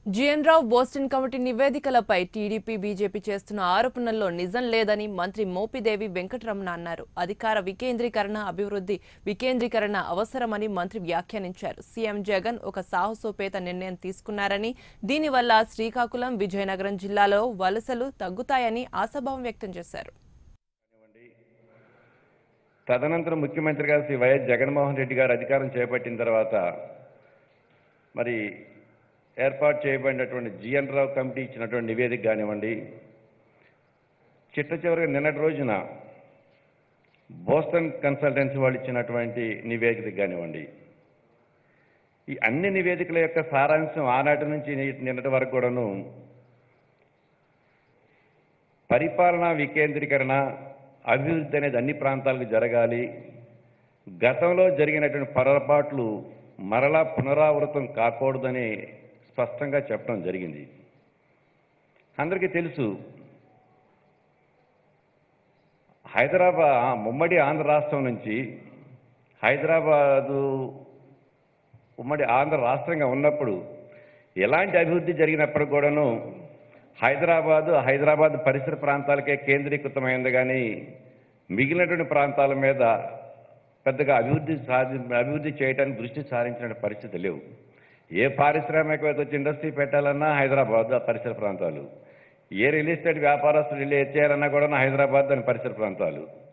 GN Rao Boston committee నివేదికలపై TDP BJP చేస్తున్న ఆరోపణల్లో నిజం లేదని మంత్రి మోపిదేవి వెంకటరమణ అన్నారు అధికార వికేంద్రీకరణ అభివృద్ధి వికేంద్రీకరణ అవసరమని మంత్రి వ్యాఖ్యానించారు సీఎం జగన్ ఒక సాహసోపేత నిర్ణయం తీసుకున్నారని దీనివల్ల శ్రీకాకుళం విజయనగరం జిల్లాలో వలసలు తగ్గుతాయని ఆశాభావం వ్యక్తం చేశారు తదనంతరం ముఖ్యమంత్రిగా శ్రీ వైఎస్ జగన్మోహన్ రెడ్డి గారు అధికారం చేపట్టిన తర్వాత మరి ఏర్పాటు చేయబడినటువంటి జిఎన్ రావు కమిటీ ఇచ్చినటువంటి నివేదిక కానివ్వండి చిట్ట చివరిగా నిన్నటి రోజున బోస్టన్ కన్సల్టెన్సీ వాళ్ళు ఇచ్చినటువంటి నివేదిక కానివ్వండి ఈ అన్ని నివేదికల యొక్క సారాంశం ఆనాటి నుంచి ని- నిన్నటి వరకు కూడాను పరిపాలనా వికేంద్రీకరణ అభివృద్ధి అనేది అన్ని ప్రాంతాలకు జరగాలి గతంలో జరిగినటువంటి పొరపాట్లు మరలా పునరావృతం కాకూడదని స్పష్టంగా చెప్పడం జరిగింది అందరికీ తెలుసు హైదరాబాద్ ఆ, ముమ్మడి ఆంధ్ర రాష్ట్రం నుంచి హైదరాబాదు ఉమ్మడి ఆంధ్ర రాష్ట్రంగా ఉన్నప్పుడు ఎలాంటి అభివృద్ధి జరిగినప్పుడు కూడాను హైదరాబాదు హైదరాబాద్ పరిసర ప్రాంతాలకే కేంద్రీకృతమైంది కానీ మిగిలినటువంటి ప్రాంతాల మీద పెద్దగా అభివృద్ధి సాధి అభివృద్ధి చేయడానికి దృష్టి సారించిన పరిస్థితి లేవు ఏ పారిశ్రామికవేత్త వచ్చి ఇండస్ట్రీ పెట్టాలన్నా హైదరాబాద్ ఆ పరిసర ప్రాంతాలు ఏ రియల్ ఎస్టేట్ వ్యాపారస్తులు వెళ్ళి చేయాలన్నా కూడా హైదరాబాద్ దాని పరిసర ప్రాంతాలు